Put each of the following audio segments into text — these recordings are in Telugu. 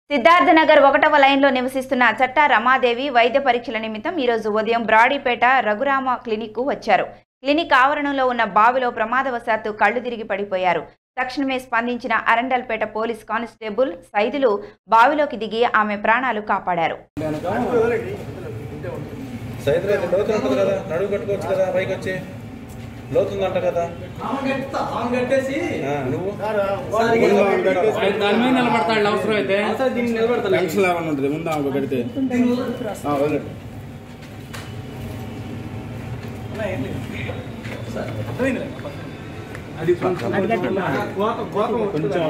సిద్ధార్థనగర్ ఒకటవ లైన్లో నివసిస్తున్న చట్ట రమాదేవి వైద్య పరీక్షల నిమిత్తం ఈరోజు ఉదయం బ్రాడీపేట రఘురామ క్లినిక్కు వచ్చారు క్లినిక్ ఆవరణంలో ఉన్న బావిలో ప్రమాదవశాత్తు కళ్ళు తిరిగి పడిపోయారు తక్షణమే స్పందించిన అరండల్పేట పోలీస్ కానిస్టేబుల్ సైదులు బావిలోకి దిగి ఆమె ప్రాణాలు కాపాడారు సైతం అయితే లోతు ఉంటుంది కదా నడువు కట్టుకోవచ్చు కదా పైకి వచ్చి లోతుందంట కదా ఆ, నువ్వు ఆయన దాని మీద నిలబడతాడు అవసరం అయితే టెన్షన్ లేకుండా ఉంటుంది ముందు ఆమె పెడితే ఆ, వదిలేండి. కొంచెం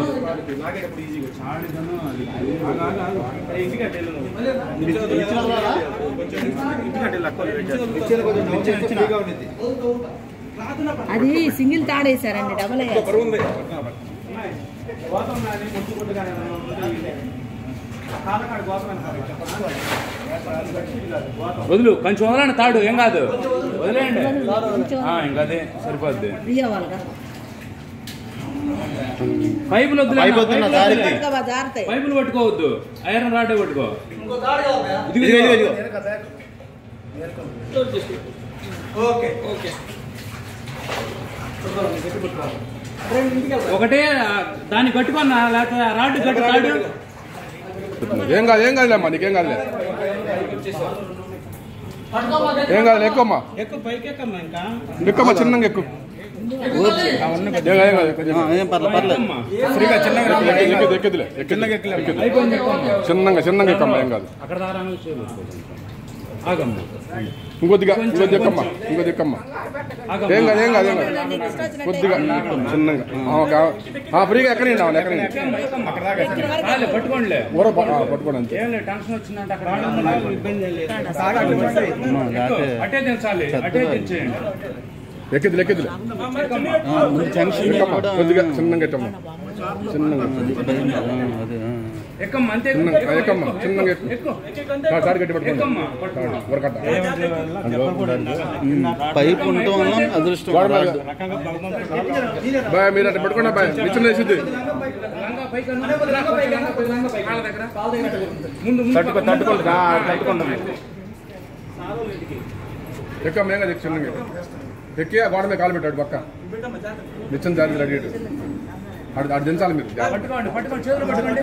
అది సింగిల్ తాడేశారండి డబల్ అయ్యారు బరువు ఉంది వదులు కొంచెం వదలండి తాడు ఏం కాదు వదిలేయండి ఆ, ఇంకా అదే సరిపోద్ది ఇయ్యవాళ్ళగా పైపులు వద్దులే పైపు వద్దున్నా, పైపులు దారికి. వద్దులే. పట్టుకోవా, జారుతాయి పైపులు పట్టుకోవద్దు ఐరన్ రాడే పట్టుకో ఇదిగో, ఇదిగో, ఇదిగో. ఇదిగో. ఒకటే ఆ, దాన్ని కట్టుకున్నా లేకపోతే ఆ రాడ్ కట్టు తాడు ఏం కాదు ఏం కాదులేమ్మా నీకేం కాదులే ఏం కాదు ఎక్కువమ్మా ఎక్కువ పైకి ఎక్కమ్మా ఇంకా ఎక్కువమ్మా చిన్నగా ఎక్కువ ఏం కాదు ఏం కాదు ఎక్కువ ఆ, ఏం పర్లేదు పర్లేదు అమ్మా. ఫ్రీగా చిన్నగా రా. ఎక్కిద్ది ఎక్కిద్దిలే చిన్నగా ఎక్కలే అయిపోయింది చెప్పమ్మా. చిన్నగా చిన్నగా ఎక్కమ్మా ఏం కాదు అక్కడ దారా ఆగమ్మా ఇంకొద్దిగా ఇంకొద్ది ఎక్కమ్మా ఇంకొద్ది ఎక్కమ్మా ఏం కాదు ఏం కాదు ఏం కాదు కొద్దిగా చిన్నగా ఆ, ఒక ఆ, ఫ్రీగా ఎక్కనండి అవును ఎక్కనండి రాలే, పట్టుకోండిలే ఊర ప- ఆ, పట్టుకోండి అంతే ఏం లేదు టెన్షన్ వచ్చిందంటే అక్కడ ఎక్కువ. అటే దించాలి అటే దించేయండి ఎక్కిద్దిలే ఎక్కిద్దిలే జంక్షన్ ఎక్కమ్మా కూడా కొద్దిగా చిన్నగా ఎట్టమ్మా చిన్నగా అదే ఆ. ఎక్కమ్మా అంతే చిన్నగా ఆ, ఎక్కమ్మా చిన్నగా ఎక్కువ ఎక్కువ తా- తాడు కట్టి పట్టుకోండి ఎక్కమ్మా పట్టుకో. తాడు, ఊరకట్ట ఉమ్, పైపు ఉండటం వల్ల అదృష్టం గోడ మీద. బాయ్ మీరు అట్లా పట్టుకోండి బాయ్ నిచ్చిన వేసిద్ది లంగా పైకి అను. లంగా పైకి, లంగా పైకి, లంగా పైకి. కాళ్ళ దగ్గర. ముందు ముందు తట్టుకో తట్టుకోండి ఆ, తట్టుకోండి ఎక్కమ్మ ఏం కాదు చిన్నగా ఎక్కి ఆ గోడ మీద కాలు పెట్టాడు పక్క నిచ్చిన జాతి అడిగాడు ఆడు ఆడు దించాలి మీరు పట్టుకోండి పట్టుకోండి చేతులు పట్టుకోండి